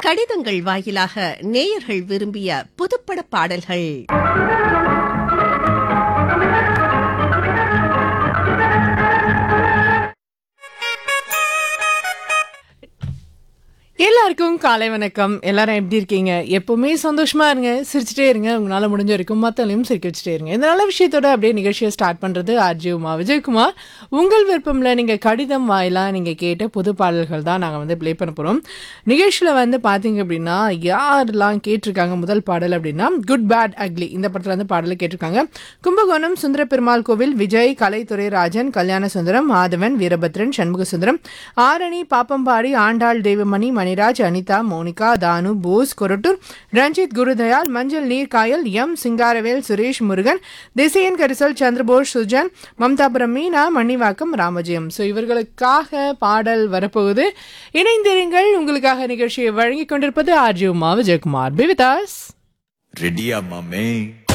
கடிதங்கள் வாயிலாக நேயர்கள் விரும்பிய புதுப்பட பாடல்கள் எல்லாருக்கும் காலை வணக்கம் எல்லாரும் எப்படி இருக்கீங்க எப்பவுமே சந்தோஷமா இருங்க சிரிச்சுட்டே இருங்க உங்களால முடிஞ்ச வரைக்கும் மத்தளையும் சிரிக்க வச்சுட்டே இருங்க இந்த நல்ல விஷயத்தோட அப்படியே நிகழ்ச்சியை ஸ்டார்ட் பண்றது ஆர்ஜி உமா விஜயகுமார் உங்கள் விருப்பம்ல நீங்க கடிதம் வாயிலா நீங்க கேட்ட புது பாடல்கள் தான் நாங்க வந்து ப்ளே பண்ண போறோம் நிகழ்ச்சியில வந்து பாத்தீங்க அப்படின்னா யாரெல்லாம் கேட்டிருக்காங்க முதல் பாடல் அப்படின்னா குட் பேட் அக்லி இந்த படத்துல வந்து பாடலை கேட்டிருக்காங்க கும்பகோணம் சுந்தர பெருமாள் கோவில் விஜய் கலைத்துறை Rajan Kalyana Sundaram Madhavan Veerabhadran Shanmuga Sundaram Arani Pappampadi Andal Devamani Maniraj Anitha Monica Thanu Bose Korattur Ranjith Gurudayal Manjal Neerkayal M Singaravel Suresh Murugan Thisaiyan Karisal Chandrabose Sujan Mamthapuram Meena Manivakkam Ramajayam so இவர்களுக்காக பாடல் வரப்போகுது இணைந்திருங்கள் உங்களுக்காக நிகழ்ச்சியை வழங்கிக் கொண்டிருப்பது ஆர்ஜி உமா விஜயகுமார் பிவிதாஸ் ரெடியா மாமே